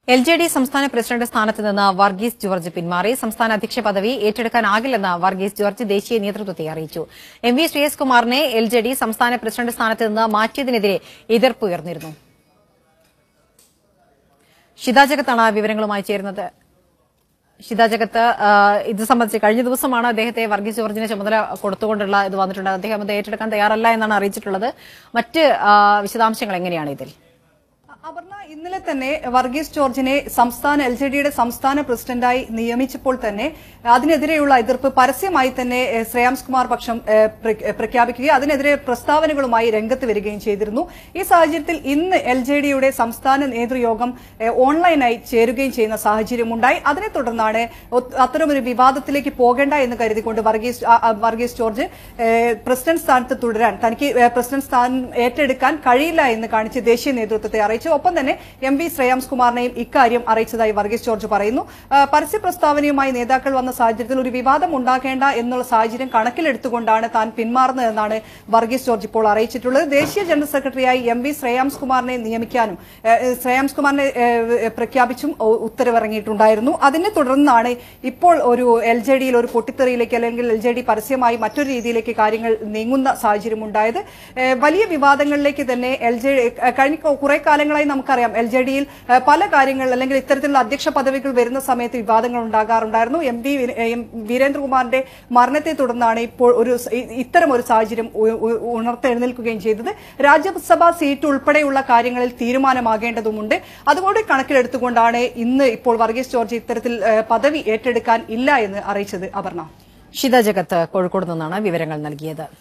L J D സംസ്ഥാന president സ്ഥാനത്ത് നിന്ന് വർഗീസ് ജോർജ് പിന്മാറി സംസ്ഥാന അധ്യക്ഷ പദവി ഏറ്റെടുക്കാനാകില്ലെന്ന് വർഗീസ് ജോർജ് ദേശീയ നേതൃത്വത്തെ അറിയിച്ചു എം വി ശ്രേയസ് കുമാറിനെ എൽ ജെ ഡി സംസ്ഥാന പ്രസിഡന്റ് സ്ഥാനത്ത് നിന്ന് മാറ്റിയതിനെതിരെ എതിർപ്പ് ഉയർന്നിരുന്നു ഷിത ജഗത്താണ് വിവരങ്ങളുമായി ചേരുന്നത് ഷിത ജഗത്ത് ആ, ഇത് സംബന്ധിച്ച് കഴിഞ്ഞ ദിവസമാണ് അദ്ദേഹത്തെ വർഗീസ് ജോർജിന് ചുമതല കൊടുത്തുകൊണ്ടുള്ള ഇത് വന്നിട്ടുണ്ട് അദ്ദേഹം അത് ഏറ്റെടുക്കാൻ തയ്യാറല്ല എന്നാണ് അറിയിച്ചിട്ടുള്ളത് മറ്റ് ആ, വിശദാംശങ്ങൾ എങ്ങനെയാണ് ഇതിൽ അപർണ ഇന്നലെ തന്നെ വർഗീസ് ജോർജിനെ സംസ്ഥാന എൽ ജെ ഡിയുടെ സംസ്ഥാന പ്രസിഡന്റായി നിയമിച്ചപ്പോൾ തന്നെ അതിനെതിരെയുള്ള എതിർപ്പ് പരസ്യമായി തന്നെ എ, ശ്രേയാംസ് കുമാർ പക്ഷം എ, പ്ര- പ്രഖ്യാപിക്കുകയും അതിനെതിരെ പ്രസ്താവനകളുമായി രംഗത്ത് വരികയും ചെയ്തിരുന്നു ഈ സാഹചര്യത്തിൽ ഇന്ന് എൽ ജെ ഡിയുടെ സംസ്ഥാന നേതൃയോഗം എ, ഓൺലൈനായി ചേരുകയും ചെയ്യുന്ന സാഹചര്യമുണ്ടായി അതിനെ തുടർന്നാണ് ഒ- അത്തരമൊരു വിവാദത്തിലേക്ക് പോകേണ്ട എന്ന് കരുതിക്കൊണ്ട് വർഗീസ് ആ, ആ, വർഗീസ് ജോർജ് എ, പ്രസിഡന്റ് സ്ഥാനത്ത് തുടരാൻ തനിക്ക് എ, പ്രസിഡന്റ് സ്ഥാനം ഏറ്റെടുക്കാൻ കഴിയില്ല എന്ന് കാണിച്ച് ദേശീയ നേതൃത്വത്തെ അറിയിച്ചു ഒപ്പം തന്നെ എം വി ശ്രേയാംസ് കുമാറിനെയും ഇക്കാര്യം അറിയിച്ചതായി വർഗീസ് ജോർജ് പറയുന്നു ആ, പരസ്യ പ്രസ്താവനയുമായി നേതാക്കൾ വന്ന സാഹചര്യത്തിൽ ഒരു വിവാദം ഉണ്ടാക്കേണ്ട എന്നുള്ള സാഹചര്യം കണക്കിലെടുത്തുകൊണ്ടാണ് താൻ പിന്മാറുന്നതെന്നാണ് വർഗീസ് ജോർജ് ഇപ്പോൾ അറിയിച്ചിട്ടുള്ളത് ദേശീയ ജനറൽ സെക്രട്ടറിയായി എം വി ശ്രേയാംസ് കുമാറിനെ നിയമിക്കാനും ഏ, ഏ, ശ്രേയാംസ് കുമാറിനെ ഏ, ഏ, പ്രഖ്യാപിച്ചും ഉ- ഉത്തരവിറങ്ങിയിട്ടുണ്ടായിരുന്നു അതിനെ തുടർന്നാണ് ഇപ്പോൾ ഒരു എൽ ജെ ഡിയിൽ ഒരു പൊട്ടിത്തെറിയിലേക്ക് അല്ലെങ്കിൽ എൽ ജെ ഡി പരസ്യമായി മറ്റൊരു രീതിയിലേക്ക് കാര്യങ്ങൾ നീങ്ങുന്ന സാഹചര്യം ഉണ്ടായത് ഏ, വലിയ വിവാദങ്ങളിലേക്ക് തന്നെ എൽ ജെ കഴിഞ്ഞ കൊ- കുറെ കാലങ്ങളായി നമുക്കറിയാം എൽ ജെ ഡിയിൽ പല കാര്യങ്ങൾ അല്ലെങ്കിൽ ഇത്തരത്തിലുള്ള അധ്യക്ഷ പദവികൾ വരുന്ന സമയത്ത് വിവാദങ്ങൾ ഉണ്ടാകാറുണ്ടായിരുന്നു എം പി വീരേന്ദ്രകുമാറിന്റെ മരണത്തെ തുടർന്നാണ് ഇപ്പോൾ ഒരു സ- ഇ- ഇത്തരം ഒരു സാഹചര്യം ഉ- ഉ- ഉണർത്തെഴുന്നേൽക്കുകയും ചെയ്തത് രാജ്യസഭാ സീറ്റ് ഉൾപ്പെടെയുള്ള കാര്യങ്ങളിൽ തീരുമാനമാകേണ്ടതുമുണ്ട് അതുകൊണ്ട് കണക്കിലെടുത്തുകൊണ്ടാണ് ഇന്ന് ഇപ്പോൾ വർഗീസ് ജോർജ് ഇത്തരത്തിൽ ഏ, പദവി ഏറ്റെടുക്കാൻ ഇല്ല എന്ന് അറിയിച്ചത് അപർണ ഷിത ജഗത്ത് കോഴിക്കോട് നിന്നാണ് വിവരങ്ങൾ നൽകിയത്